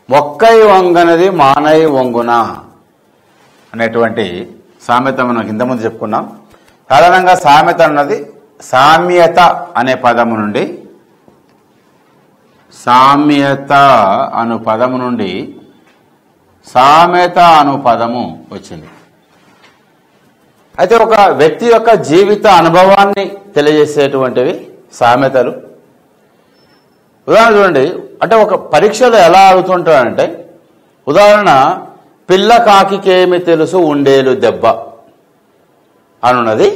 మొక్కై వంగనది మానై వంగున అనేటువంటి సామెత మనం కింద ముందు చెప్పుకున్నాం సాధారణంగా సామెత అన్నది సామ్యత అనే పదము నుండి సామ్యత అను పదము నుండి సామెత అను పదము వచ్చింది అయితే ఒక వ్యక్తి యొక్క జీవిత అనుభవాన్ని తెలియజేసేటువంటివి సామెతలు ఉదాహరణ చూడండి అంటే ఒక పరీక్షలో ఎలా అడుగుతుంటాడంటే ఉదాహరణ పిల్ల కాకికేమి తెలుసు ఉండేలు దెబ్బ అనున్నది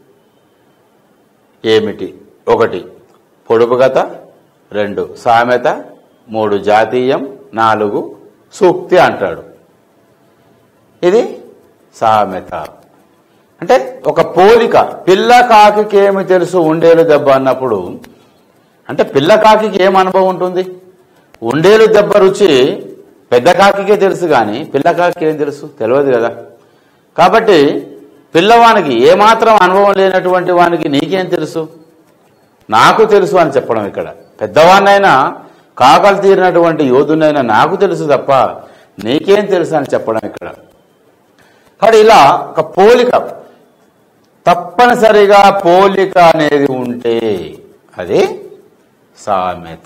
ఏమిటి ఒకటి పొడుపు కథ రెండు సామెత మూడు జాతీయం నాలుగు సూక్తి అంటాడు ఇది సామెత అంటే ఒక పోలిక పిల్ల కాకికేమి తెలుసు ఉండేలు దెబ్బ అన్నప్పుడు అంటే పిల్ల కాకికి ఏం అనుభవం ఉంటుంది ఉండేలు దెబ్బ రుచి పెద్ద కాకికే తెలుసు కానీ పిల్ల కాకి ఏం తెలుసు తెలియదు కదా కాబట్టి పిల్లవానికి ఏమాత్రం అనుభవం లేనటువంటి వానికి నీకేం తెలుసు నాకు తెలుసు అని చెప్పడం ఇక్కడ పెద్దవాన్నైనా కాకలు తీరినటువంటి యోధునైనా నాకు తెలుసు తప్ప నీకేం తెలుసు అని చెప్పడం ఇక్కడ కాబట్టి ఇలా ఒక పోలిక తప్పనిసరిగా పోలిక అనేది ఉంటే అది సామెత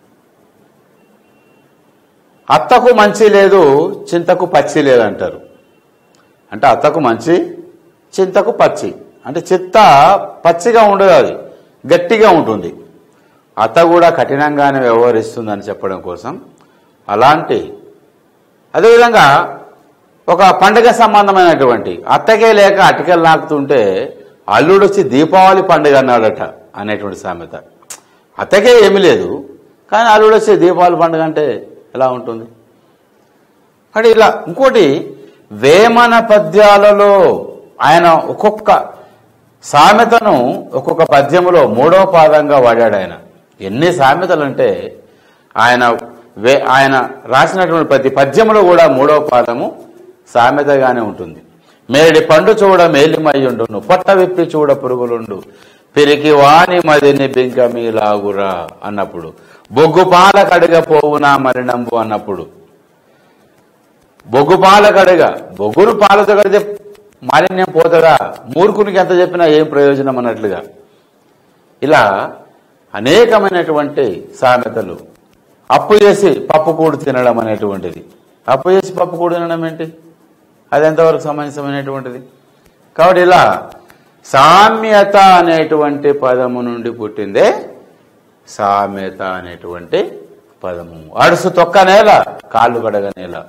అత్తకు మంచి లేదు చింతకు పచ్చి లేదంటారు అంటే అత్తకు మంచి చింతకు పచ్చి అంటే చిత్త పచ్చిగా ఉండదు అది గట్టిగా ఉంటుంది అత్త కూడా కఠినంగానే వ్యవహరిస్తుందని చెప్పడం కోసం అలాంటి అదేవిధంగా ఒక పండుగ సంబంధమైనటువంటి అత్తకే లేక అటికలు నాకుతుంటే అల్లుడు వచ్చి దీపావళి పండుగ అన్నాడట అనేటువంటి సామెత అత్తకే ఏమీ లేదు కానీ అల్లుడు వచ్చి దీపావళి పండుగ అంటే ఎలా ఉంటుంది అంటే ఇలా ఇంకోటి వేమన పద్యాలలో ఆయన ఒక్కొక్క సామెతను ఒక్కొక్క పద్యములో మూడవ పాదంగా వాడాడు ఆయన ఎన్ని సామెతలు అంటే ఆయన వే ఆయన రాసినటువంటి ప్రతి పద్యములో కూడా మూడవ పాదము సామెతగానే ఉంటుంది మేడి పండు చూడ మేలిమయ్యుండును పొట్ట విప్పి చూడ పురుగులుండు పిరికి వాని మదిని బింక మీలాగురా అన్నప్పుడు బొగ్గు పాల కడగ పోవునా మరినంబు అన్నప్పుడు బొగ్గు పాల కడగ బొగ్గును పాలతో కడితే మాలిన్యం పోతుందా మూర్ఖునికి ఎంత చెప్పినా ఏం ప్రయోజనం అన్నట్లుగా ఇలా అనేకమైనటువంటి సామెతలు అప్పు చేసి పప్పు కూడు తినడం అనేటువంటిది అప్పు చేసి పప్పు కూడు తినడం ఏంటి అది ఎంతవరకు సమంజసమైనటువంటిది కాబట్టి ఇలా సామ్యత అనేటువంటి పదము నుండి పుట్టిందే సామ్యత అనేటువంటి పదము అడుసు తొక్క నేల కాళ్ళు కడగ నేల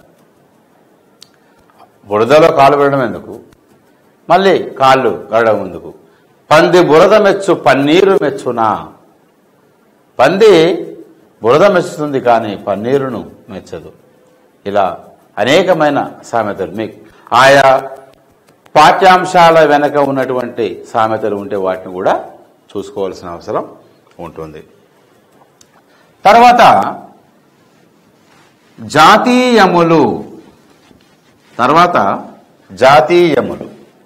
బురదలో కాలు పెట్టడం ఎందుకు మళ్ళీ కాళ్ళు గడడం ఎందుకు పంది బురద మెచ్చు పన్నీరు మెచ్చునా పంది బురద మెచ్చుతుంది కానీ పన్నీరును మెచ్చదు ఇలా అనేకమైన సామెతలు మీకు ఆయా పాఠ్యాంశాల వెనక ఉన్నటువంటి సామెతలు ఉంటే వాటిని కూడా చూసుకోవాల్సిన అవసరం ఉంటుంది తర్వాత జాతీయములు తర్వాత జాతీయములు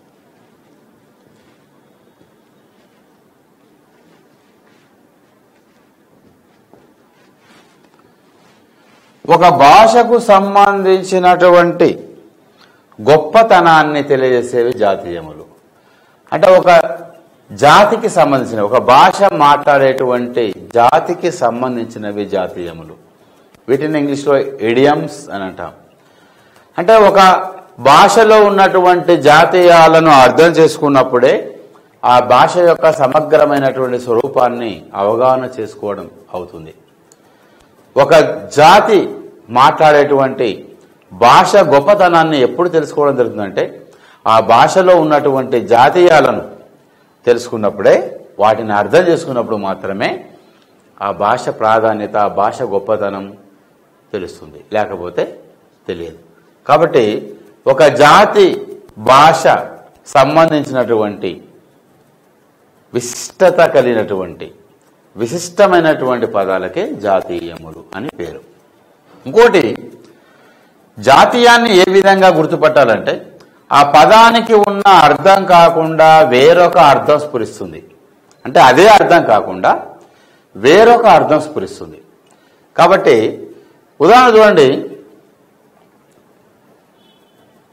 ఒక భాషకు సంబంధించినటువంటి గొప్పతనాన్ని తెలియజేసేవి జాతీయములు అంటే ఒక జాతికి సంబంధించిన ఒక భాష మాట్లాడేటువంటి జాతికి సంబంధించినవి జాతీయములు వీటిని ఇంగ్లీష్లో ఇడియమ్స్ అని అంటాం అంటే ఒక భాషలో ఉన్నటువంటి జాతీయాలను అర్థం చేసుకున్నప్పుడే ఆ భాష యొక్క సమగ్రమైనటువంటి స్వరూపాన్ని అవగాహన చేసుకోవడం అవుతుంది ఒక జాతి మాట్లాడేటువంటి భాష గొప్పతనాన్ని ఎప్పుడు తెలుసుకోవడం జరుగుతుందంటే ఆ భాషలో ఉన్నటువంటి జాతీయాలను తెలుసుకున్నప్పుడే వాటిని అర్థం చేసుకున్నప్పుడు మాత్రమే ఆ భాష ప్రాధాన్యత ఆ భాష గొప్పతనం తెలుస్తుంది లేకపోతే తెలియదు కాబట్టి ఒక జాతి భాష సంబంధించినటువంటి విశిష్టత కలిగినటువంటి విశిష్టమైనటువంటి పదాలకే జాతీయములు అని పేరు ఇంకోటి జాతీయాన్ని ఏ విధంగా గుర్తుపట్టాలంటే ఆ పదానికి ఉన్న అర్థం కాకుండా వేరొక అర్థం స్ఫురిస్తుంది అంటే అదే అర్థం కాకుండా వేరొక అర్థం స్ఫురిస్తుంది కాబట్టి ఉదాహరణ చూడండి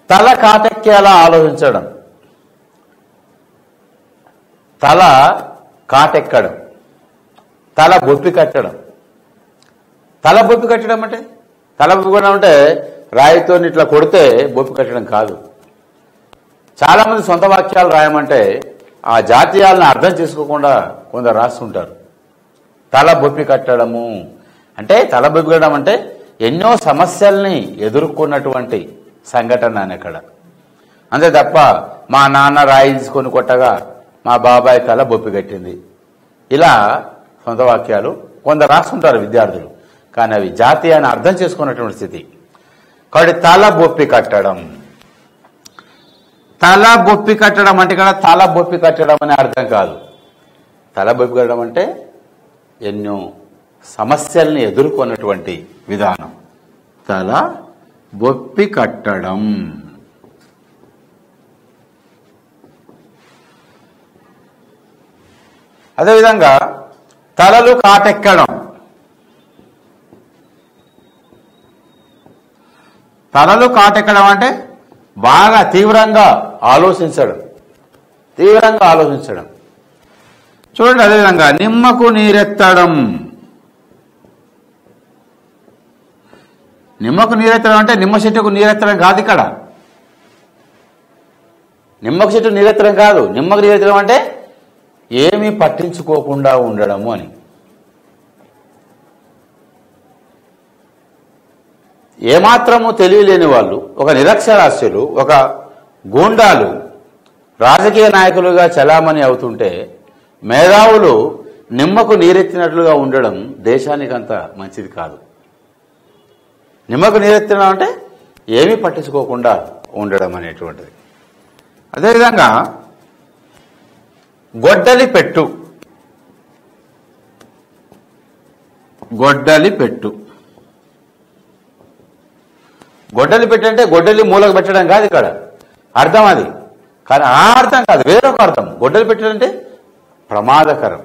తల కాటెక్కేలా ఆలోచించడం తల కాటెక్కడం తల బొప్పి కట్టడం తల బొప్పి కట్టడం అంటే తల బొప్పి కట్టడం అంటే రాయితో ఇట్లా కొడితే బొప్పి కట్టడం కాదు చాలా మంది సొంత వాక్యాలు రాయమంటే ఆ జాతీయాలను అర్థం చేసుకోకుండా కొందరు రాస్తుంటారు తల బొప్పి కట్టడము అంటే తల బొప్పి కట్టడం అంటే ఎన్నో సమస్యల్ని ఎదుర్కొన్నటువంటి సంఘటన అని అక్కడ అంతే తప్ప మా నాన్న రాయి తీసుకొని కొట్టగా మా బాబాయ్ తల బొప్పి కట్టింది ఇలా సొంత వాక్యాలు కొందరు రాస్తుంటారు విద్యార్థులు కానీ అవి జాతీయాన్ని అర్థం చేసుకున్నటువంటి స్థితి కాబట్టి తల బొప్పి కట్టడం తల బొప్పి కట్టడం అంటే ఇక్కడ తల బొప్పి కట్టడం అనే అర్థం కాదు తల బొప్పి కట్టడం అంటే ఎన్నో సమస్యల్ని ఎదుర్కొన్నటువంటి విధానం తల బొప్పి కట్టడం అదేవిధంగా తలలు కాటెక్కడం తలలు కాటెక్కడం అంటే బాగా తీవ్రంగా ఆలోచించడం తీవ్రంగా ఆలోచించడం చూడండి అదేవిధంగా నిమ్మకు నీరెత్తడం నిమ్మకు నీరెత్తడం అంటే నిమ్మ చెట్టుకు నీరెత్తడం కాదు ఇక్కడ నిమ్మకు చెట్టు నీరెత్తడం కాదు నిమ్మకు నీరెత్తడం అంటే ఏమీ పట్టించుకోకుండా ఉండడము అని ఏమాత్రము తెలియలేని వాళ్ళు ఒక నిరక్షరాస్యులు ఒక గూండాలు రాజకీయ నాయకులుగా చలామణి అవుతుంటే మేధావులు నిమ్మకు నీరెత్తినట్లుగా ఉండడం దేశానికి అంత మంచిది కాదు నిమ్మకు నీరెత్తడం అంటే ఏమీ పట్టించుకోకుండా ఉండడం అనేటువంటిది అదేవిధంగా గొడ్డలి పెట్టు గొడ్డలి పెట్టు గొడ్డలి పెట్టు అంటే గొడ్డలి మూలకు పెట్టడం కాదు ఇక్కడ అర్థం అది కానీ ఆ అర్థం కాదు వేరొక అర్థం గొడ్డలి పెట్టడం అంటే ప్రమాదకరం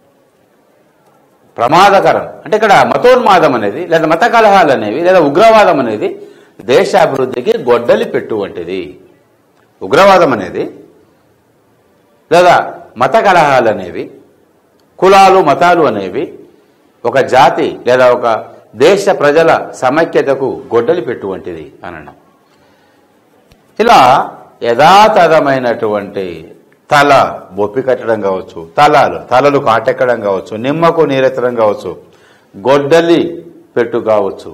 ప్రమాదకరం అంటే ఇక్కడ మతోన్మాదం అనేది లేదా మత కలహాలు అనేవి లేదా ఉగ్రవాదం అనేది దేశాభివృద్ధికి గొడ్డలి పెట్టు వంటిది ఉగ్రవాదం అనేది లేదా మత కలహాలు అనేవి కులాలు మతాలు అనేవి ఒక జాతి లేదా ఒక దేశ ప్రజల సమైక్యతకు గొడ్డలి పెట్టు వంటిది అనడం ఇలా యథాతథమైనటువంటి తల బొప్పి కట్టడం కావచ్చు తలాలు తలలు కాటెక్కడం కావచ్చు నిమ్మకు నీరెత్తడం కావచ్చు గొడ్డలి పెట్టు కావచ్చు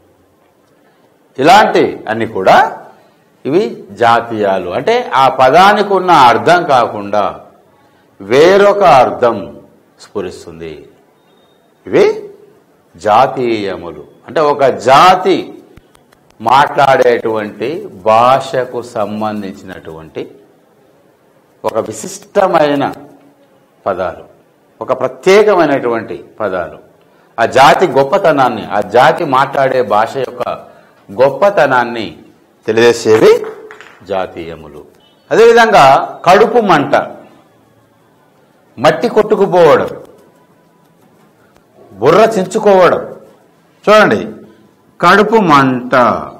ఇలాంటి అన్ని కూడా ఇవి జాతీయాలు అంటే ఆ పదానికి ఉన్న అర్థం కాకుండా వేరొక అర్థం స్ఫురిస్తుంది ఇవి జాతీయములు అంటే ఒక జాతి మాట్లాడేటువంటి భాషకు సంబంధించినటువంటి ఒక విశిష్టమైన పదాలు ఒక ప్రత్యేకమైనటువంటి పదాలు ఆ జాతి గొప్పతనాన్ని ఆ జాతి మాట్లాడే భాష యొక్క గొప్పతనాన్ని తెలియజేసేవి జాతీయములు అదేవిధంగా కడుపు మంట మట్టి కొట్టుకుపోవడం బుర్ర చించుకోవడం చూడండి కడుపు మంట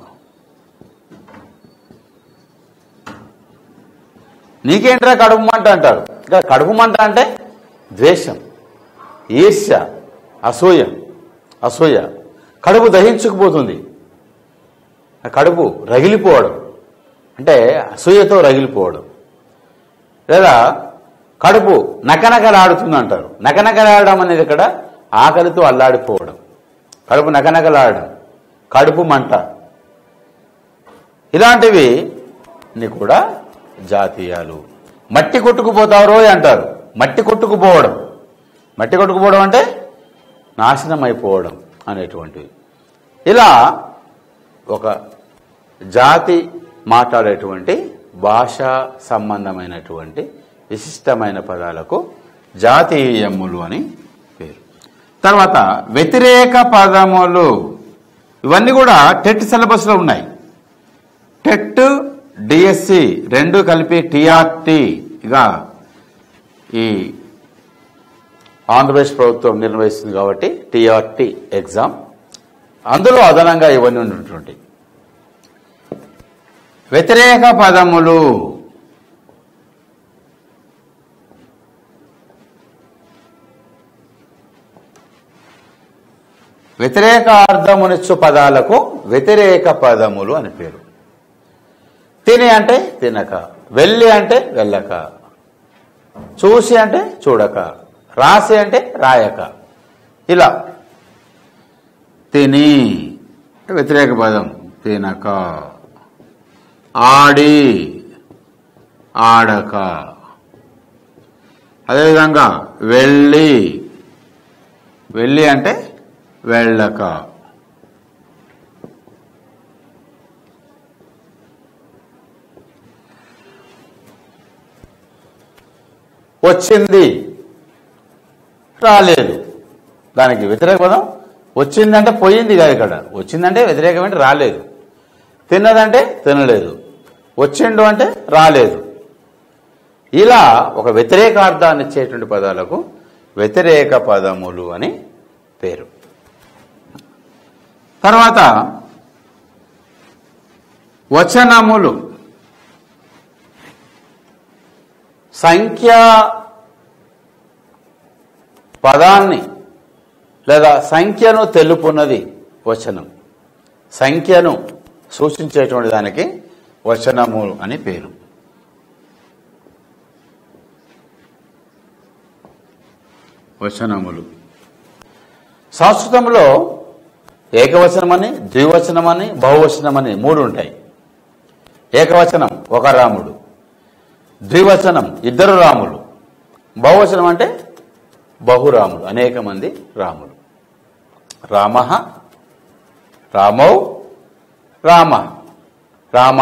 నీకేంట్రా కడుపు మంట అంటారు ఇక్కడ కడుపు మంట అంటే ద్వేషం ఈర్ష్య అసూయ అసూయ కడుపు దహించుకుపోతుంది ఆ కడుపు రగిలిపోవడం అంటే అసూయతో రగిలిపోవడం లేదా కడుపు నకనకలాడుతుంది అంటారు నకనకలాడడం అనేది ఇక్కడ ఆకలితో అల్లాడిపోవడం కడుపు నకనకలాడడం కడుపు మంట ఇలాంటివి ని కూడా జాతీయాలు మట్టి కొట్టుకుపోతారో అంటారు మట్టి కొట్టుకుపోవడం మట్టి కొట్టుకుపోవడం అంటే నాశనం అయిపోవడం అనేటువంటివి ఇలా ఒక జాతి మాట్లాడేటువంటి భాషా సంబంధమైనటువంటి విశిష్టమైన పదాలకు జాతీయములు అని పేరు తర్వాత వ్యతిరేక పదములు ఇవన్నీ కూడా టెట్ సిలబస్లో ఉన్నాయి టెట్ డిఎస్సి రెండు కలిపి టీఆర్టీగా ఈ ఆంధ్రప్రదేశ్ ప్రభుత్వం నిర్వహిస్తుంది కాబట్టి టీఆర్టీ ఎగ్జామ్ అందులో అదనంగా ఇవన్నీ ఉన్నటువంటి వ్యతిరేక పదములు వ్యతిరేక అర్థమునిచ్చు పదాలకు వ్యతిరేక పదములు అని పేరు తిని అంటే తినక వెళ్ళి అంటే వెళ్ళక చూసి అంటే చూడక రాసి అంటే రాయక ఇలా తిని వ్యతిరేక పదం తినక ఆడి ఆడక అదేవిధంగా వెళ్ళి వెళ్ళి అంటే వెళ్ళక వచ్చింది రాలేదు దానికి వ్యతిరేక పదం వచ్చిందంటే పోయింది కాదు ఇక్కడ వచ్చిందంటే వ్యతిరేకమంటే రాలేదు తిన్నదంటే తినలేదు వచ్చిండు అంటే రాలేదు ఇలా ఒక వ్యతిరేక అర్థాన్ని ఇచ్చేటువంటి పదాలకు వ్యతిరేక పదములు అని పేరు తర్వాత వచనములు సంఖ్య పదాన్ని లేదా సంఖ్యను తెలుపున్నది వచనం సంఖ్యను సూచించేటువంటి దానికి వచనము అని పేరు వచనములు సంస్కృతంలో ఏకవచనమని ద్వివచనమని బహువచనమని మూడు ఉంటాయి ఏకవచనం ఒక రాముడు ద్వివచనం ఇద్దరు రాములు బహువచనం అంటే బహురాములు అనేక మంది రాములు రామ రామౌ రామ రామ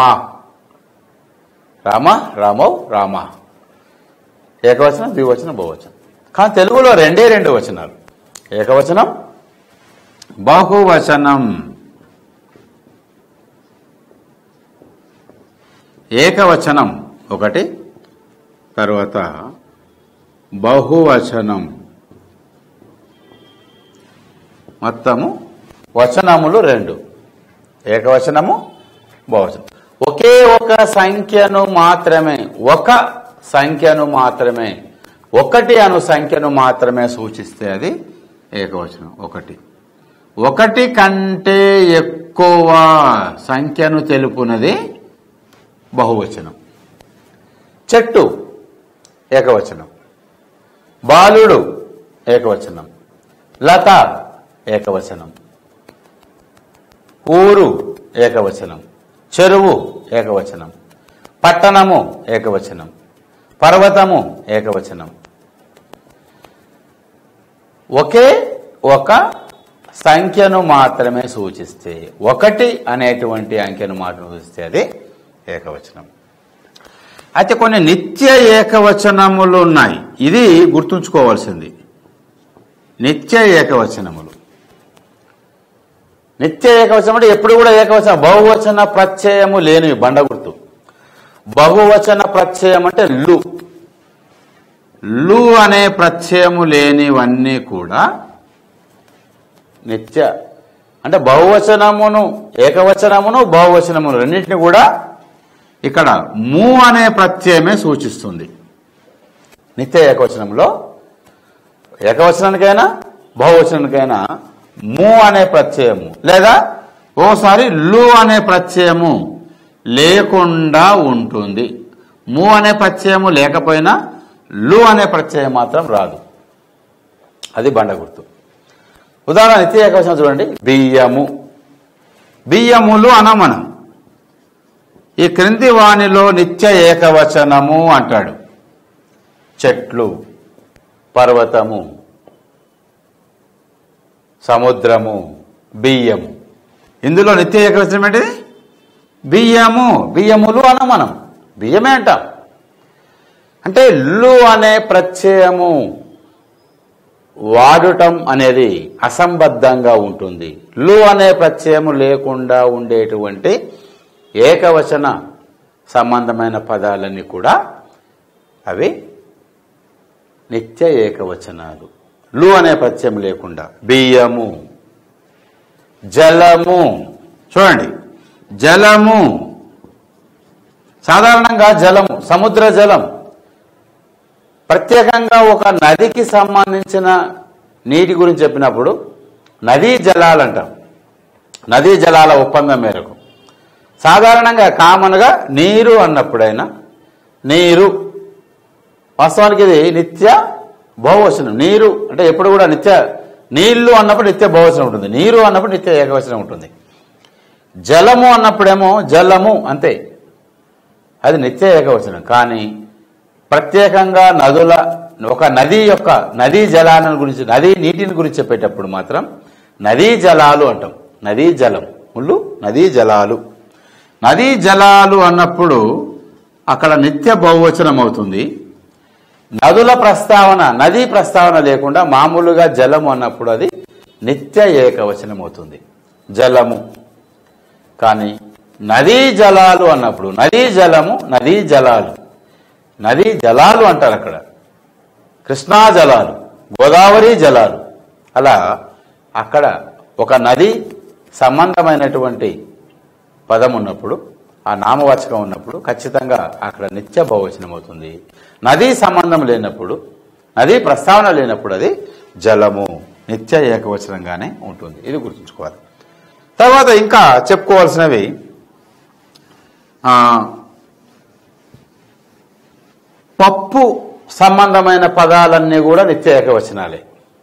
రామ రామౌ రామ ఏకవచనం ద్వివచనం బహువచనం కానీ తెలుగులో రెండే రెండు వచనాలు ఏకవచనం బహువచనం ఏకవచనం ఒకటి తర్వాత బహువచనం మొత్తము వచనములు రెండు ఏకవచనము బహువచనం ఒకే ఒక సంఖ్యను మాత్రమే ఒక సంఖ్యను మాత్రమే ఒకటి అను సంఖ్యను మాత్రమే సూచిస్తే అది ఏకవచనం ఒకటి ఒకటి కంటే ఎక్కువ సంఖ్యను తెలుపునది బహువచనం చెట్టు ఏకవచనం బాలుడు ఏకవచనం లత ఏకవచనం ఊరు ఏకవచనం చెరువు ఏకవచనం పట్టణము ఏకవచనం పర్వతము ఏకవచనం ఒకే ఒక సంఖ్యను మాత్రమే సూచిస్తే ఒకటి అనేటువంటి అంకెను మాత్రమే సూచిస్తే అది ఏకవచనం అయితే కొన్ని నిత్య ఏకవచనములు ఉన్నాయి ఇది గుర్తుంచుకోవాల్సింది నిత్య ఏకవచనములు నిత్య ఏకవచనం అంటే ఎప్పుడు కూడా ఏకవచనం బహువచన ప్రత్యయము లేనివి బండ గుర్తు బహువచన ప్రత్యయం అంటే లు లు అనే ప్రత్యయము లేనివన్నీ కూడా నిత్య అంటే బహువచనమును ఏకవచనమును బహువచనమును రెండింటిని కూడా ఇక్కడ ము అనే ప్రత్యయమే సూచిస్తుంది నిత్య ఏకవచనంలో ఏకవచనానికైనా బహువచనానికైనా ము అనే ప్రత్యయము లేదా ఓసారి లు అనే ప్రత్యయము లేకుండా ఉంటుంది ము అనే ప్రత్యయము లేకపోయినా లు అనే ప్రత్యయం మాత్రం రాదు అది బండ గుర్తు ఉదాహరణ నిత్య ఏకవచనం చూడండి బియ్యము బియ్యములు అనం మనం ఈ క్రింది వాణిలో నిత్య ఏకవచనము అంటాడు చెట్లు పర్వతము సముద్రము బియ్యము ఇందులో నిత్య ఏకవచనం ఏంటిది బియ్యము బియ్యములు అనం మనం బియ్యమే అంటాం అంటే లు అనే ప్రత్యయము వాడటం అనేది అసంబద్ధంగా ఉంటుంది లు అనే ప్రత్యయము లేకుండా ఉండేటువంటి ఏకవచన సంబంధమైన పదాలన్నీ కూడా అవి నిత్య ఏకవచనాలు లు అనే ప్రత్యయం లేకుండా బియ్యము జలము చూడండి జలము సాధారణంగా జలము సముద్ర జలం ప్రత్యేకంగా ఒక నదికి సంబంధించిన నీటి గురించి చెప్పినప్పుడు నదీ జలాలు అంటాం నదీ జలాల ఒప్పందం మేరకు సాధారణంగా కామన్గా నీరు అన్నప్పుడైనా నీరు వాస్తవానికి ఇది నిత్య బహువచనం నీరు అంటే ఎప్పుడు కూడా నిత్య నీళ్లు అన్నప్పుడు నిత్య బహువచనం ఉంటుంది నీరు అన్నప్పుడు నిత్య ఏకవచనం ఉంటుంది జలము అన్నప్పుడేమో జలము అంతే అది నిత్య ఏకవచనం కానీ ప్రత్యేకంగా నదుల ఒక నది యొక్క నదీ జలాలను గురించి నదీ నీటిని గురించి చెప్పేటప్పుడు మాత్రం నదీ జలాలు అంటాం నదీ జలం ముళ్ళు నదీ జలాలు నదీ జలాలు అన్నప్పుడు అక్కడ నిత్య బహువచనం అవుతుంది నదుల ప్రస్తావన నదీ ప్రస్తావన లేకుండా మామూలుగా జలము అన్నప్పుడు అది నిత్య ఏకవచనం అవుతుంది జలము కానీ నదీ జలాలు అన్నప్పుడు నదీ జలము నదీ జలాలు నదీ జలాలు అంటారు అక్కడ కృష్ణా జలాలు గోదావరి జలాలు అలా అక్కడ ఒక నది సంబంధమైనటువంటి పదం ఉన్నప్పుడు ఆ నామవాచకం ఉన్నప్పుడు ఖచ్చితంగా అక్కడ నిత్య బహువచనం అవుతుంది నదీ సంబంధం లేనప్పుడు నదీ ప్రస్తావన లేనప్పుడు అది జలము నిత్య ఏకవచనంగానే ఉంటుంది ఇది గుర్తుంచుకోవాలి తర్వాత ఇంకా చెప్పుకోవాల్సినవి ఆ, పప్పు సంబంధమైన పదాలన్నీ కూడా నిత్య ఏకవచనాలే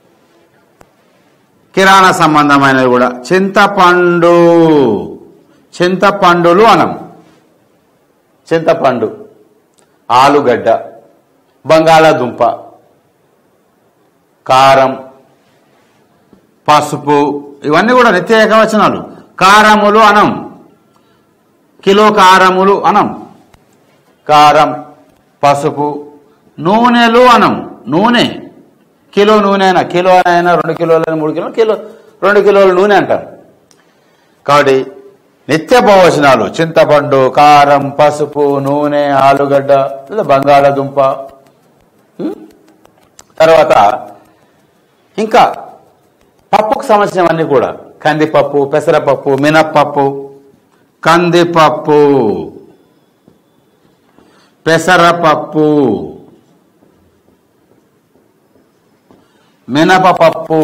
కిరాణా సంబంధమైనవి కూడా చింతపండు చింతపండులు అనం చింతపండు ఆలుగడ్డ బంగాళాదుంప కారం పసుపు ఇవన్నీ కూడా నిత్య ఏకవచనాలు కారములు అనం కిలో కారములు అనం కారం పసుపు నూనెలు అనం నూనె కిలో నూనె అయినా కిలో అయినా రెండు కిలోలైనా మూడు కిలో కిలో రెండు కిలోల నూనె అంటాం కాబట్టి నిత్య బహువచనాలు చింతపండు కారం పసుపు నూనె ఆలుగడ్డ లేదా బంగాళదుంప ఉం? తర్వాత ఇంకా పప్పుకు సంబంధించినవన్నీ కూడా కందిపప్పు పెసరపప్పు మినప్పప్పు కందిపప్పు పెసరపప్పు మినపపప్పు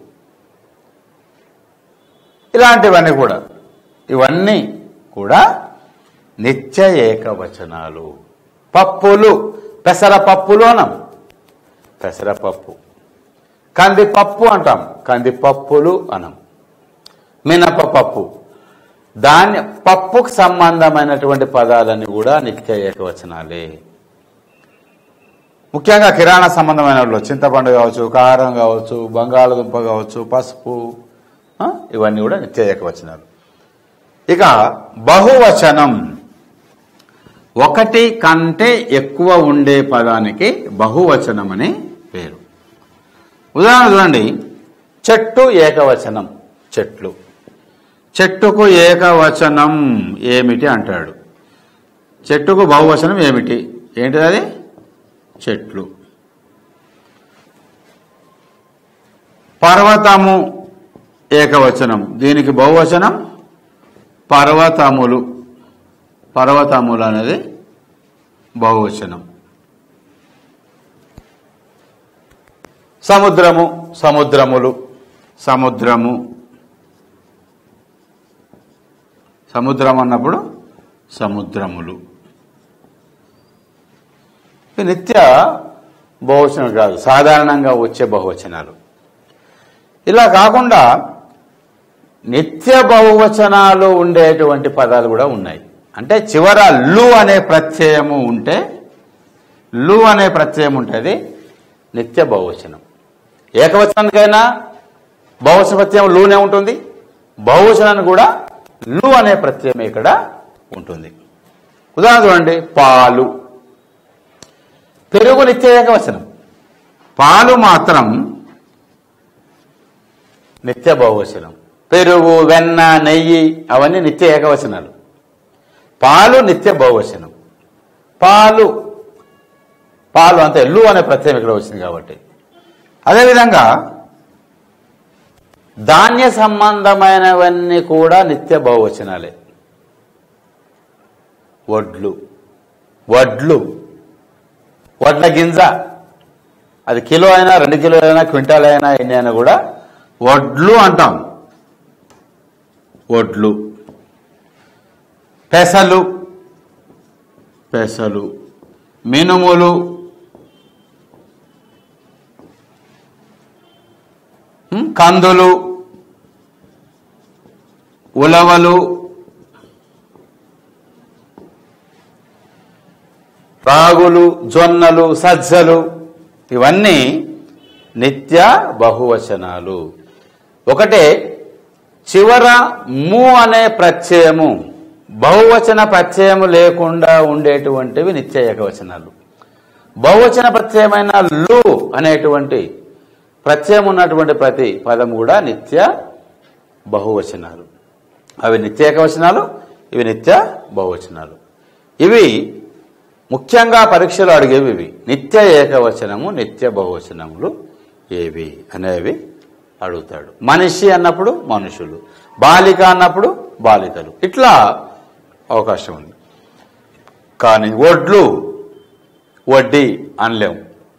ఇలాంటివన్నీ కూడా ఇవన్నీ కూడా నిత్య ఏకవచనాలు పప్పులు పెసరపప్పులు అనం పెసరపప్పు కందిపప్పు అంటాం కందిపప్పులు అనం మినపపప్పు దాన్ని పప్పుకు సంబంధమైనటువంటి పదాలన్నీ కూడా నిత్య ఏకవచనాలే ముఖ్యంగా కిరాణా సంబంధమైన వాళ్ళు చింతపండు కావచ్చు కారం కావచ్చు బంగాళదుంప కావచ్చు పసుపు ఆ, ఇవన్నీ కూడా నిత్య ఏకవచనాలు ఇక బహువచనం ఒకటి కంటే ఎక్కువ ఉండే పదానికి బహువచనం అని పేరు ఉదాహరణ చూడండి చెట్టు ఏకవచనం చెట్లు చెట్టుకు ఏకవచనం ఏమిటి అంటాడు చెట్టుకు బహువచనం ఏమిటి ఏంటిది అది చెట్లు పర్వతము ఏకవచనం దీనికి బహువచనం పర్వతములు పర్వతములు అనేది బహువచనం సముద్రము సముద్రములు సముద్రము సముద్రం అన్నప్పుడు సముద్రములు ఇవి నిత్య బహువచనం కాదు సాధారణంగా వచ్చే బహువచనాలు ఇలా కాకుండా నిత్య బహువచనాలు ఉండేటువంటి పదాలు కూడా ఉన్నాయి అంటే చివర లు అనే ప్రత్యయము ఉంటే లు అనే ప్రత్యయం ఉంటుంది నిత్య బహువచనం ఏకవచనానికైనా బహువచన ప్రత్యయం లూనే ఉంటుంది బహువచనానికి కూడా లు అనే ప్రత్యయం ఇక్కడ ఉంటుంది ఉదాహరణ చూడండి పాలు పెరుగు నిత్య ఏకవచనం పాలు మాత్రం నిత్య బహువచనం పెరుగు వెన్న నెయ్యి అవన్నీ నిత్య ఏకవచనాలు పాలు నిత్య బహువచనం పాలు పాలు అంతే లు అనే ప్రత్యయం ఇక్కడ వచ్చింది కాబట్టి అదేవిధంగా ధాన్య సంబంధమైనవన్నీ కూడా నిత్య బహువచనాలే వడ్లు వడ్లు వడ్ల గింజ అది కిలో అయినా రెండు కిలో అయినా క్వింటాల్ అయినా ఎన్ని అయినా కూడా వడ్లు అంటాం వడ్లు పెసలు పెసలు మినుములు ఉం, కందులు ఉలవలు రాగులు జొన్నలు సజ్జలు ఇవన్నీ నిత్య బహువచనాలు ఒకటే చివర ము అనే ప్రత్యయము బహువచన ప్రత్యయము లేకుండా ఉండేటువంటివి నిత్య ఏకవచనాలు బహువచన ప్రత్యయమైన లు అనేటువంటి ప్రత్యయం ఉన్నటువంటి ప్రతి పదం కూడా నిత్య బహువచనాలు అవి నిత్య ఏకవచనాలు ఇవి నిత్య బహువచనాలు ఇవి ముఖ్యంగా పరీక్షలు అడిగేవి ఇవి నిత్య ఏకవచనము నిత్య బహువచనములు ఏవి అనేవి అడుగుతాడు మనిషి అన్నప్పుడు మనుషులు బాలిక అన్నప్పుడు బాలికలు ఇట్లా అవకాశం ఉంది కానీ ఒడ్లు వడ్డీ అనలేము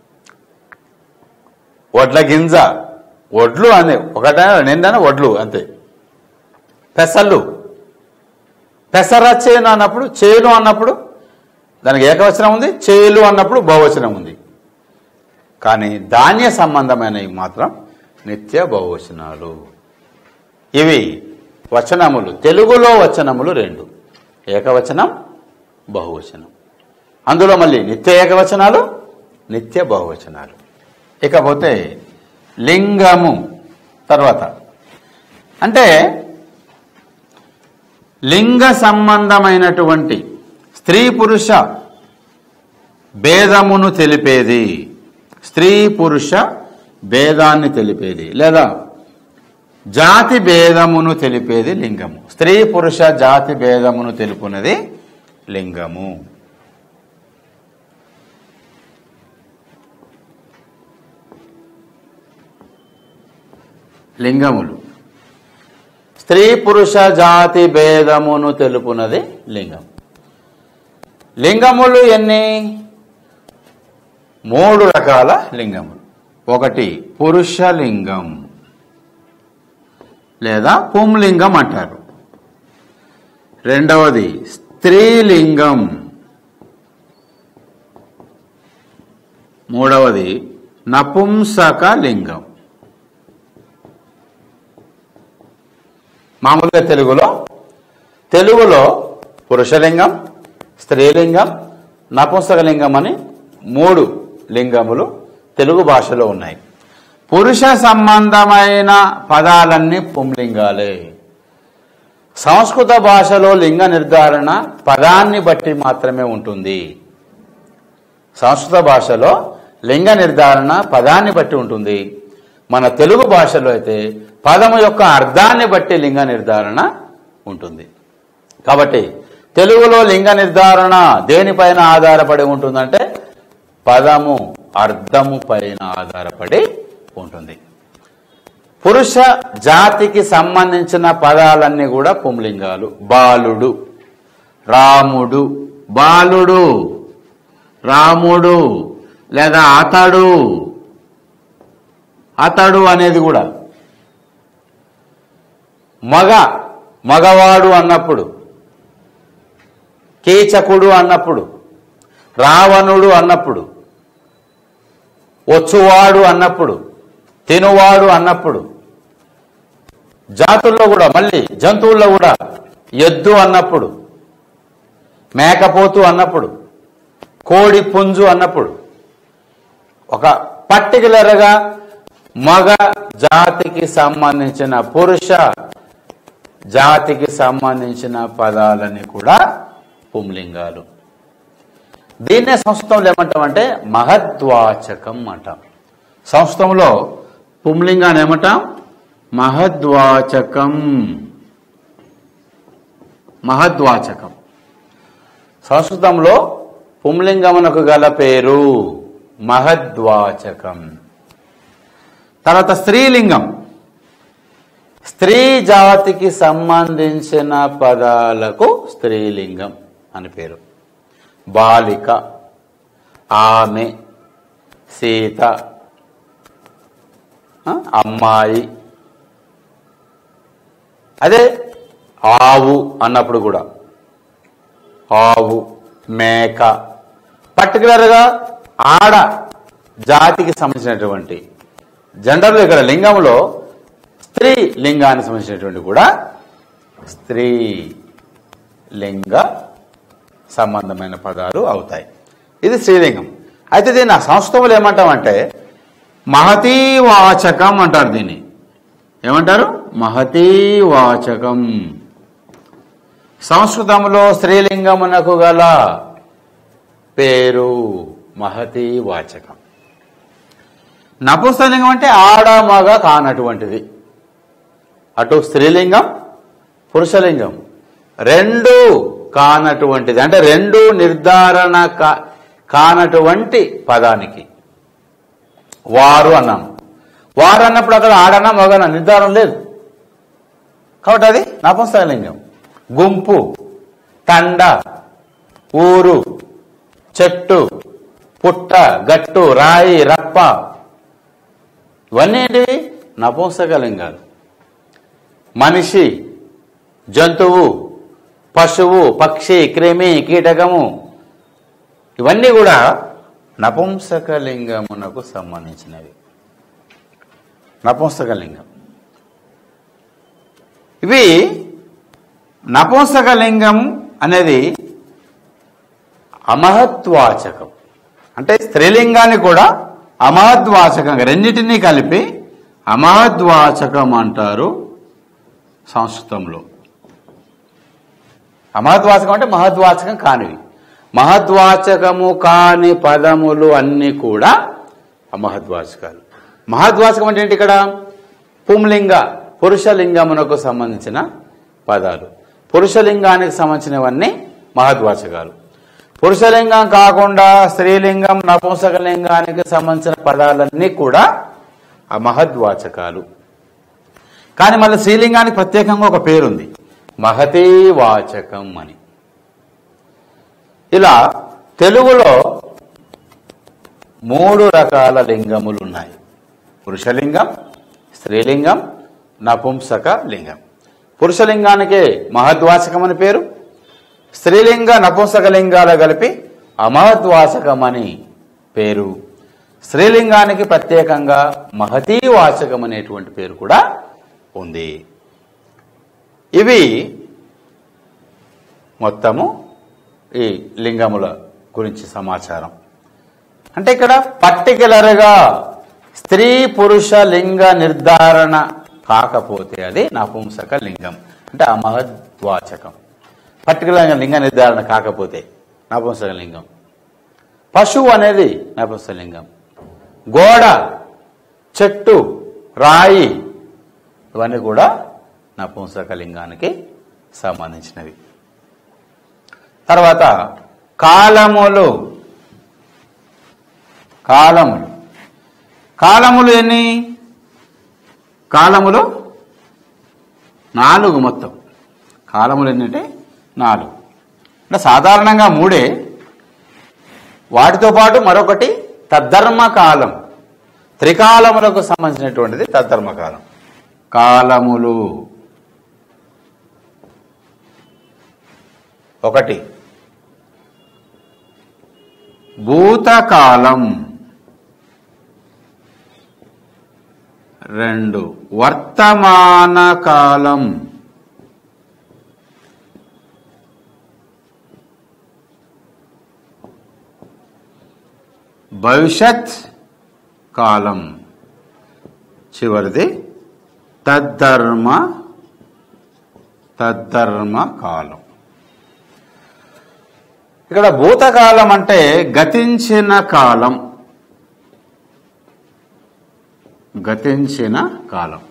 వడ్ల గింజ వడ్లు అనే ఒకటే నిందన వడ్లు అంతే పెసళ్ళు పెసర చేను అన్నప్పుడు చేను అన్నప్పుడు దానికి ఏకవచనం ఉంది చేలు అన్నప్పుడు బహువచనం ఉంది కానీ ధాన్య సంబంధమైనవి మాత్రం నిత్య బహువచనాలు ఇవి వచనములు తెలుగులో వచనములు రెండు ఏకవచనం బహువచనం అందులో మళ్ళీ నిత్య ఏకవచనాలు నిత్య బహువచనాలు ఇకపోతే లింగము తర్వాత అంటే లింగ సంబంధమైనటువంటి స్త్రీ పురుష భేదమును తెలిపేది స్త్రీ పురుష భేదాన్ని తెలిపేది లేదా జాతి భేదమును తెలిపేది లింగము స్త్రీ పురుష జాతి భేదమును తెలుపునది లింగము లింగములు స్త్రీ పురుష జాతి భేదమును తెలుపునది లింగం లింగములు ఎన్ని మూడు రకాల లింగములు ఒకటి పురుష లింగం లేదా పుంలింగం అంటారు రెండవది స్త్రీలింగం మూడవది నపుంసక లింగం మామూలుగా తెలుగులో తెలుగులో పురుషలింగం స్త్రీలింగం నపుంసకలింగం అని మూడు లింగములు తెలుగు భాషలో ఉన్నాయి పురుష సంబంధమైన పదాలన్నీ పుంలింగాలే సంస్కృత భాషలో లింగ నిర్ధారణ పదాన్ని బట్టి మాత్రమే ఉంటుంది సంస్కృత భాషలో లింగ నిర్ధారణ పదాన్ని బట్టి ఉంటుంది మన తెలుగు భాషలో అయితే పదము యొక్క అర్థాన్ని బట్టి లింగ నిర్ధారణ ఉంటుంది కాబట్టి తెలుగులో లింగ నిర్ధారణ దేనిపైన ఆధారపడి ఉంటుందంటే పదము అర్థము పైన ఆధారపడి ఉంటుంది పురుష జాతికి సంబంధించిన పదాలన్నీ కూడా పుంలింగాలు బాలుడు రాముడు బాలుడు రాముడు లేదా అతడు అతడు అనేది కూడా మగ మగవాడు అన్నప్పుడు కీచకుడు అన్నప్పుడు రావణుడు అన్నప్పుడు వచ్చువాడు అన్నప్పుడు తినువాడు అన్నప్పుడు జాతుల్లో కూడా మళ్ళీ జంతువుల్లో కూడా ఎద్దు అన్నప్పుడు మేకపోతు అన్నప్పుడు కోడి పుంజు అన్నప్పుడు ఒక పర్టికులర్గా మగ జాతికి సంబంధించిన పురుష జాతికి సంబంధించిన పదాలని కూడా పుంలింగాలు దీన్నే సంస్కృతంలో ఏమంటామంటే మహద్వాచకం అంటాం సంస్కృతంలో పుంలింగాన్ని ఏమంటాం మహద్వాచకం మహద్వాచకం సంస్కృతంలో పుంలింగమునకు గల పేరు మహద్వాచకం తర్వాత స్త్రీలింగం స్త్రీ జాతికి సంబంధించిన పదాలకు స్త్రీలింగం అని పేరు బాలిక ఆమె సీత ఆ, అమ్మాయి అదే ఆవు అన్నప్పుడు కూడా ఆవు మేక పర్టికులర్గా ఆడ జాతికి సంబంధించినటువంటి జెండర్లో ఇక్కడ లింగంలో స్త్రీ లింగానికి సంబంధించినటువంటి కూడా స్త్రీ లింగ సంబంధమైన పదాలు అవుతాయి ఇది స్త్రీలింగం అయితే దీన్ని ఆ సంస్కృతంలో ఏమంటామంటే మహతీవాచకం అంటారు దీన్ని ఏమంటారు మహతీవాచకం సంస్కృతంలో స్త్రీలింగమునకు గల పేరు మహతీవాచకం నపుంసలింగం అంటే ఆడ మగ కానటువంటిది అటు స్త్రీలింగం పురుషలింగం రెండు కానటువంటిది అంటే రెండు నిర్ధారణ కా కానటువంటి పదానికి వారు అన్నాను వారు అన్నప్పుడు అక్కడ ఆడన మగన నిర్ధారణ లేదు కాబట్టి అది నపుంసకలింగం గుంపు తండ ఊరు చెట్టు పుట్ట గట్టు రాయి రప్ప ఇవన్నీ ఏంటివి నపుంసకలింగాలు మనిషి జంతువు పశువు పక్షి క్రిమి కీటకము ఇవన్నీ కూడా నపుంసకలింగమునకు సంబంధించినవి నపుంసకలింగం ఇవి నపుంసకలింగం అనేది అమహత్వాచకం అంటే స్త్రీలింగాన్ని కూడా అమహద్వాచకంగా రెండింటినీ కలిపి అమహద్వాచకం అంటారు సంస్కృతంలో అమహద్వాచకం అంటే మహద్వాచకం కానివి మహద్వాచకము కాని పదములు అన్నీ కూడా అమహద్వాచకాలు మహద్వాచకం అంటే ఏంటి ఇక్కడ పుంలింగ పురుషలింగమునకు సంబంధించిన పదాలు పురుషలింగానికి సంబంధించినవన్నీ మహద్వాచకాలు పురుషలింగం కాకుండా స్త్రీలింగం నపుంసకలింగానికి సంబంధించిన పదాలన్నీ కూడా అమహద్వాచకాలు కానీ మళ్ళీ స్త్రీలింగానికి ప్రత్యేకంగా ఒక పేరుంది మహతీవాచకం అని ఇలా తెలుగులో మూడు రకాల లింగములు ఉన్నాయి పురుషలింగం స్త్రీలింగం నపుంసక లింగం పురుషలింగానికే మహద్వాచకం అని పేరు స్త్రీలింగ నపుంసక లింగాలు కలిపి అమహద్వాచకం అని పేరు స్త్రీలింగానికి ప్రత్యేకంగా మహతీవాచకం అనేటువంటి పేరు కూడా ఉంది ఇవి మొత్తము ఈ లింగముల గురించి సమాచారం అంటే ఇక్కడ పర్టికులర్గా స్త్రీ పురుష లింగ నిర్ధారణ కాకపోతే అది నపుంసక లింగం అంటే అమహద్వాచకం పర్టికులర్గా లింగ నిర్ధారణ కాకపోతే నపుంసక లింగం పశువు అనేది నపుంసక లింగం గోడ చెట్టు రాయి ఇవన్నీ కూడా నపుంసక లింగానికి సంబంధించినవి తర్వాత కాలములు కాలములు కాలములు ఎన్ని కాలములు నాలుగు మొత్తం కాలములు ఎన్ని అంటే నాలుగు అంటే సాధారణంగా మూడే వాటితో పాటు మరొకటి తద్ధర్మ కాలం త్రికాలములకు సంబంధించినటువంటిది తద్ధర్మ కాలం కాలములు ఒకటి భూతకాలం రెండు వర్తమాన కాలం భవిష్యత్ కాలం చివరిది తద్ధర్మ తద్ధర్మ కాలం ఇక్కడ భూతకాలం అంటే గతించిన కాలం గతించిన కాలం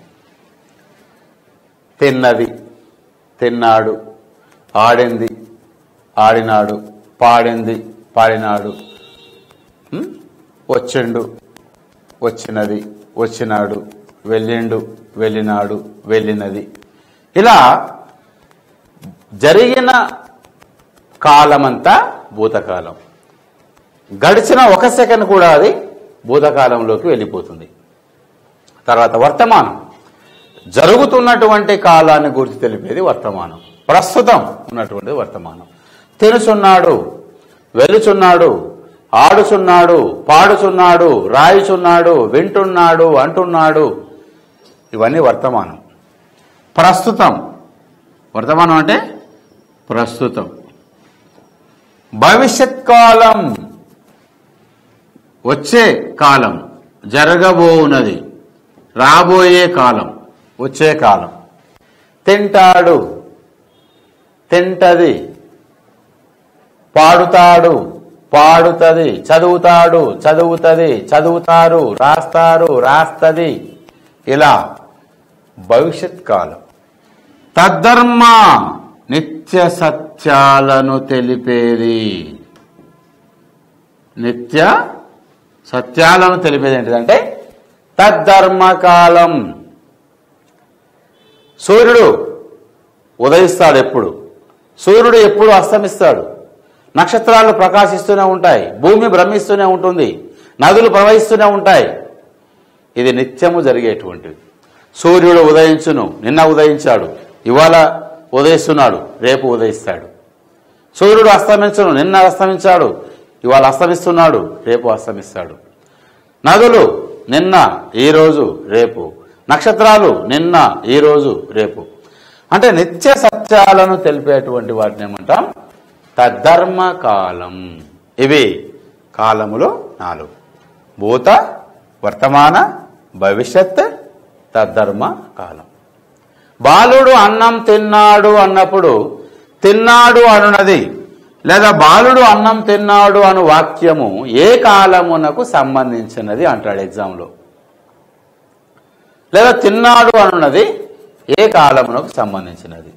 తిన్నది తిన్నాడు ఆడింది ఆడినాడు పాడింది పాడినాడు ఉం? వచ్చిండు వచ్చినది వచ్చినాడు వెళ్ళిండు వెళ్ళినాడు వెళ్ళినది ఇలా జరిగిన కాలమంతా భూతకాలం గడిచిన ఒక సెకండ్ కూడా అది భూతకాలంలోకి వెళ్ళిపోతుంది తర్వాత వర్తమానం జరుగుతున్నటువంటి కాలాన్ని గురించి తెలిపేది వర్తమానం ప్రస్తుతం ఉన్నటువంటి వర్తమానం తినుచున్నాడు వెలుచున్నాడు ఆడుచున్నాడు పాడుచున్నాడు రాయుచున్నాడు వింటున్నాడు అంటున్నాడు ఇవన్నీ వర్తమానం ప్రస్తుతం వర్తమానం అంటే ప్రస్తుతం భవిష్యత్ కాలం వచ్చే కాలం జరగబోవున్నది రాబోయే కాలం వచ్చే కాలం తింటాడు తింటది పాడుతాడు పాడుతది చదువుతాడు చదువుతది చదువుతారు రాస్తారు రాస్తది ఇలా భవిష్యత్ కాలం తద్ధర్మ నిత్య సత్యాలను తెలిపేది నిత్య సత్యాలను తెలిపేది ఏంటిదంటే తద్ధర్మకాలం సూర్యుడు ఉదయిస్తాడు ఎప్పుడు సూర్యుడు ఎప్పుడు అస్తమిస్తాడు నక్షత్రాలు ప్రకాశిస్తూనే ఉంటాయి భూమి భ్రమిస్తూనే ఉంటుంది నదులు ప్రవహిస్తూనే ఉంటాయి ఇది నిత్యము జరిగేటువంటిది సూర్యుడు ఉదయించును నిన్న ఉదయించాడు ఇవాళ ఉదయిస్తున్నాడు రేపు ఉదయిస్తాడు సూర్యుడు అస్తమించును నిన్న అస్తమించాడు ఇవాళ అస్తమిస్తున్నాడు రేపు అస్తమిస్తాడు నదులు నిన్న ఈరోజు రేపు నక్షత్రాలు నిన్న ఈరోజు రేపు అంటే నిత్య సత్యాలను తెలిపేటువంటి వాటిని ఏమంటాం తద్ధర్మ కాలం ఇవి కాలములు నాలుగు భూత వర్తమాన భవిష్యత్ తద్ధర్మ కాలం బాలుడు అన్నం తిన్నాడు అన్నప్పుడు తిన్నాడు అనున్నది లేదా బాలుడు అన్నం తిన్నాడు అను వాక్యము ఏ కాలమునకు సంబంధించినది అంటాడు ఎగ్జామ్లో లేదా తిన్నాడు అనున్నది ఏ కాలమునకు సంబంధించినది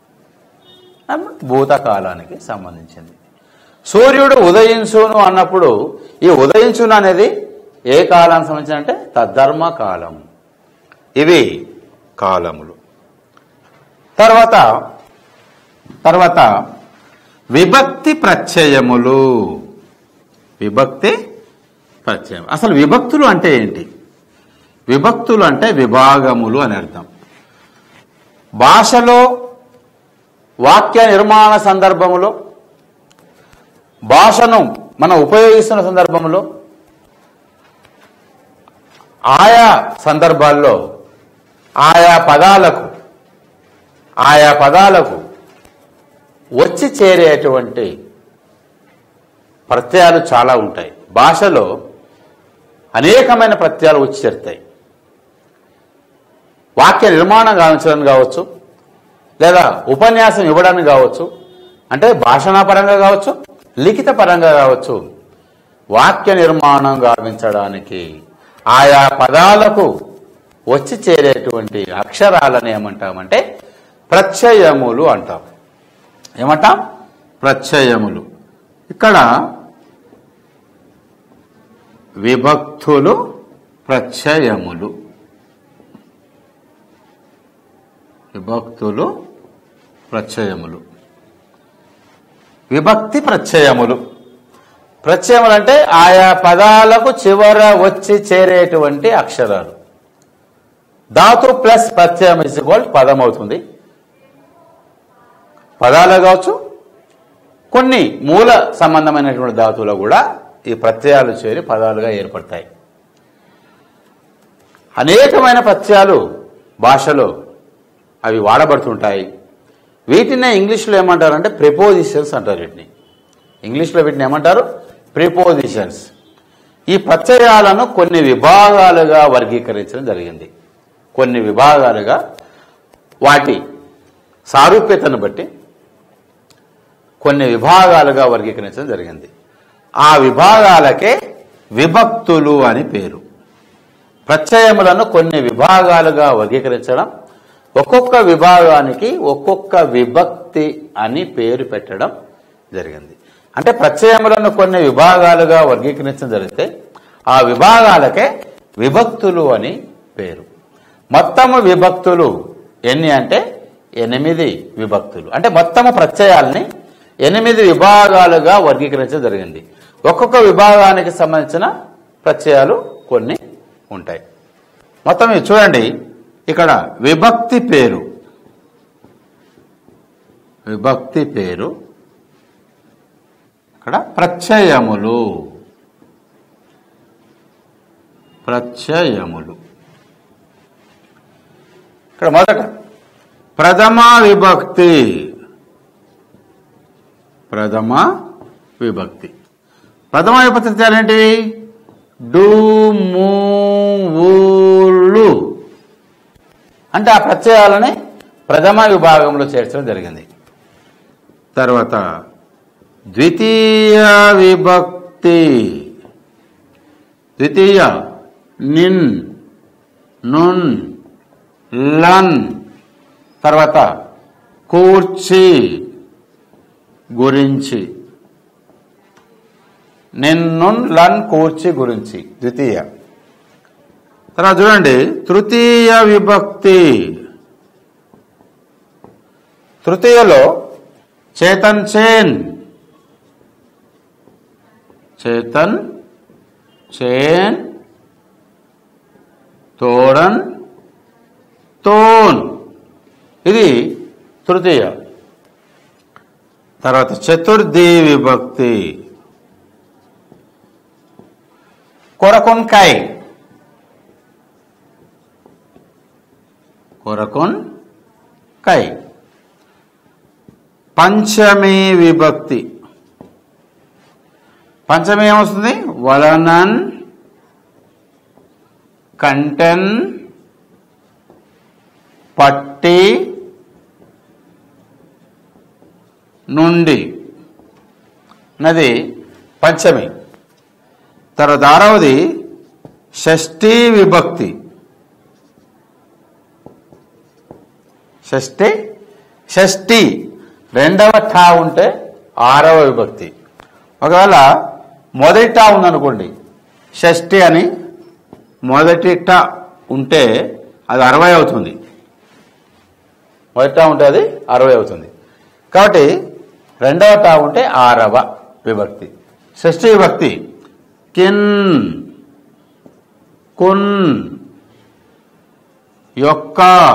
భూతకాలానికి సంబంధించింది సూర్యుడు ఉదయించును అన్నప్పుడు ఈ ఉదయించును అనేది ఏ కాలానికి సంబంధించిన అంటే తద్ధర్మ కాలం ఇవి కాలములు తర్వాత తర్వాత విభక్తి ప్రత్యయములు విభక్తి ప్రత్యయం అసలు విభక్తులు అంటే ఏంటి విభక్తులు అంటే విభాగములు అని అర్థం భాషలో వాక్య నిర్మాణ సందర్భములో భాషను మనం ఉపయోగిస్తున్న సందర్భంలో ఆయా సందర్భాల్లో ఆయా పదాలకు ఆయా పదాలకు వచ్చి చేరేటువంటి ప్రత్యయాలు చాలా ఉంటాయి భాషలో అనేకమైన ప్రత్యయాలు వచ్చి చేరుతాయి వాక్య నిర్మాణం గావించడానికి కావచ్చు లేదా ఉపన్యాసం ఇవ్వడానికి కావచ్చు అంటే భాషణాపరంగా కావచ్చు లిఖిత పరంగా కావచ్చు వాక్య నిర్మాణం గావించడానికి ఆయా పదాలకు వచ్చి చేరేటువంటి అక్షరాలను ఏమంటామంటే ప్రత్యయములు అంటాం ఏమంటాం ప్రత్యయములు ఇక్కడ విభక్తులు ప్రత్యయములు విభక్తులు ప్రత్యయములు విభక్తి ప్రత్యయములు ప్రత్యయములు అంటే ఆయా పదాలకు చివర వచ్చి చేరేటువంటి అక్షరాలు ధాతు ప్లస్ ప్రత్యయం ఇస్ ఈక్వల్ పదం అవుతుంది పదాలు కావచ్చు కొన్ని మూల సంబంధమైనటువంటి ధాతువులు కూడా ఈ ప్రత్యయాలు చేరి పదాలుగా ఏర్పడతాయి అనేకమైన ప్రత్యయాలు భాషలో అవి వాడబడుతుంటాయి వీటినే ఇంగ్లీష్లో ఏమంటారంటే ప్రిపోజిషన్స్ అంటారు వీటిని ఇంగ్లీష్లో వీటిని ఏమంటారు ప్రిపోజిషన్స్ ఈ ప్రత్యయాలను కొన్ని విభాగాలుగా వర్గీకరించడం జరిగింది కొన్ని విభాగాలుగా వాటి సారూప్యతను బట్టి కొన్ని విభాగాలుగా వర్గీకరించడం జరిగింది ఆ విభాగాలకే విభక్తులు అని పేరు ప్రత్యయములను కొన్ని విభాగాలుగా వర్గీకరించడం ఒక్కొక్క విభాగానికి ఒక్కొక్క విభక్తి అని పేరు పెట్టడం జరిగింది అంటే ప్రత్యయములను కొన్ని విభాగాలుగా వర్గీకరించడం జరిగితే ఆ విభాగాలకే విభక్తులు అని పేరు మొత్తము విభక్తులు ఎన్ని అంటే ఎనిమిది విభక్తులు అంటే మొత్తము ప్రత్యయాల్ని ఎనిమిది విభాగాలుగా వర్గీకరించడం జరిగింది ఒక్కొక్క విభాగానికి సంబంధించిన ప్రత్యయాలు కొన్ని ఉంటాయి మొత్తం ఇది చూడండి ఇక్కడ విభక్తి పేరు విభక్తి పేరు ఇక్కడ ప్రత్యయములు ప్రత్యయములు ఇక్కడ మొదట ప్రథమ విభక్తి ప్రథమ విభక్తి ప్రథమ విభక్తి ఏంటి డు ము ఊళ్ళు అంటే ఆ ప్రత్యయాలని ప్రథమ విభాగంలో చేర్చడం జరిగింది తర్వాత ద్వితీయ విభక్తి ద్వితీయ నిన్ నున్ లన్ తర్వాత కూర్చి గురించి నిన్ను లన్ కూర్చి గురించి ద్వితీయ తర్వాత చూడండి తృతీయ విభక్తి తృతీయలో చేతన్ చేన్ చేతన్ చేన్ తోడన్ తోన్ ఇది తృతీయ తర్వాత చతుర్థి విభక్తి కొరకొన్ కాయ్ కొరకొన్ కై పంచమి విభక్తి పంచమి ఏమొస్తుంది వలనన్ కంటెన్ పట్టి నుండి నది పంచమి తర్వాత ఆరవది షష్ఠీ విభక్తి షష్ఠి షష్ఠి రెండవ టా ఉంటే ఆరవ విభక్తి ఒకవేళ మొదటి టా ఉందనుకోండి షష్ఠి అని మొదటి ట ఉంటే అది అరవై అవుతుంది మొదటి టా ఉంటే అది అరవై అవుతుంది కాబట్టి రెండవ టా ఉంటే ఆరవ విభక్తి షష్ఠి విభక్తి కిన్ కున్ యొక్క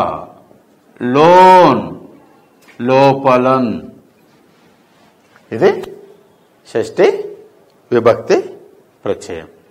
లోన్ లోపలన్ ఇది షష్ఠి విభక్తి ప్రత్యయం